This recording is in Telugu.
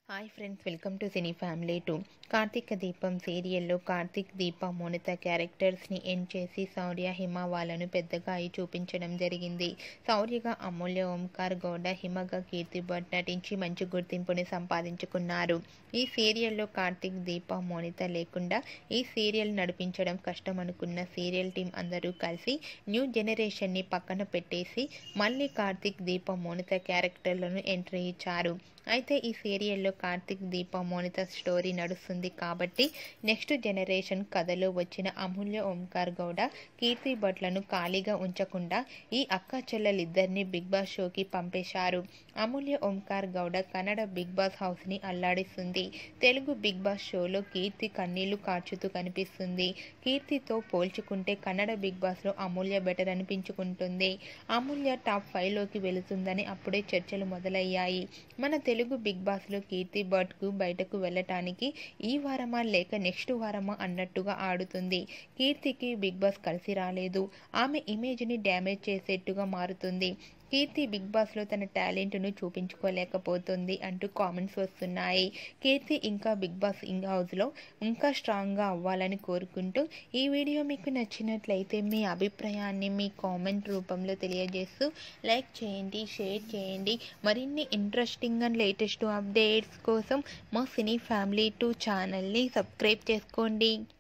hi friends welcome to cine family two Karthika Deepam సీరియల్లో కార్తీక్ దీప మోనిత క్యారెక్టర్స్ని ఎండ్ చేసి శౌర్య హిమ వాళ్ళను పెద్దగా అయి చూపించడం జరిగింది శౌర్యగా అమూల్య ఓంకార్ గౌడ హిమగా కీర్తి భట్ నటించి మంచి గుర్తింపుని సంపాదించుకున్నారు ఈ సీరియల్లో కార్తీక్ దీప మోనిత లేకుండా ఈ సీరియల్ నడిపించడం కష్టం అనుకున్న సీరియల్ టీం అందరూ కలిసి న్యూ జనరేషన్ని పక్కన పెట్టేసి మళ్ళీ కార్తీక్ దీప మోనిత క్యారెక్టర్లను ఎంట్రీ ఇచ్చారు అయితే ఈ సీరియల్లో కార్తిక్ దీప మోనిత స్టోరీ నడుస్తుంది కాబట్టి నెక్స్ట్ జనరేషన్ కథలో వచ్చిన అమూల్య ఓంకార్ గౌడ కీర్తి భట్లను ఖాళీగా ఉంచకుండా ఈ అక్క చెల్లెలిద్దరిని బిగ్ బాస్ షోకి పంపేశారు అమూల్య ఓంకార్ గౌడ కన్నడ బిగ్ బాస్ హౌస్ని అల్లాడిస్తుంది తెలుగు బిగ్ బాస్ షోలో కీర్తి కన్నీళ్లు కార్చుతూ కనిపిస్తుంది కీర్తితో పోల్చుకుంటే కన్నడ బిగ్ బాస్లో అమూల్య బెటర్ అనిపించుకుంటుంది అమూల్య టాప్ ఫైవ్లోకి వెళుతుందని అప్పుడే చర్చలు మొదలయ్యాయి మన తెలుగు బిగ్ బాస్లో కీర్తి భట్కు బయటకు వెళ్ళటానికి ఈ వారమా లేక నెక్స్ట్ వారమా అన్నట్టుగా ఆడుతుంది కీర్తికి బిగ్ బాస్ కలిసి రాలేదు ఆమె ఇమేజ్ని డ్యామేజ్ చేసేట్టుగా మారుతుంది కీర్తి బిగ్ బాస్లో తన టాలెంట్ను చూపించుకోలేకపోతుంది అంటూ కామెంట్స్ వస్తున్నాయి కీర్తి ఇంకా బిగ్ బాస్ ఇంగ్ హౌస్లో ఇంకా స్ట్రాంగ్గా అవ్వాలని కోరుకుంటూ ఈ వీడియో మీకు నచ్చినట్లయితే మీ అభిప్రాయాన్ని మీ కామెంట్ రూపంలో తెలియజేస్తూ లైక్ చేయండి షేర్ చేయండి మరిన్ని ఇంట్రెస్టింగ్ అండ్ లేటెస్ట్ అప్డేట్స్ కోసం మా సినీ ఫ్యామిలీ టూ ఛానల్ని సబ్స్క్రైబ్ చేసుకోండి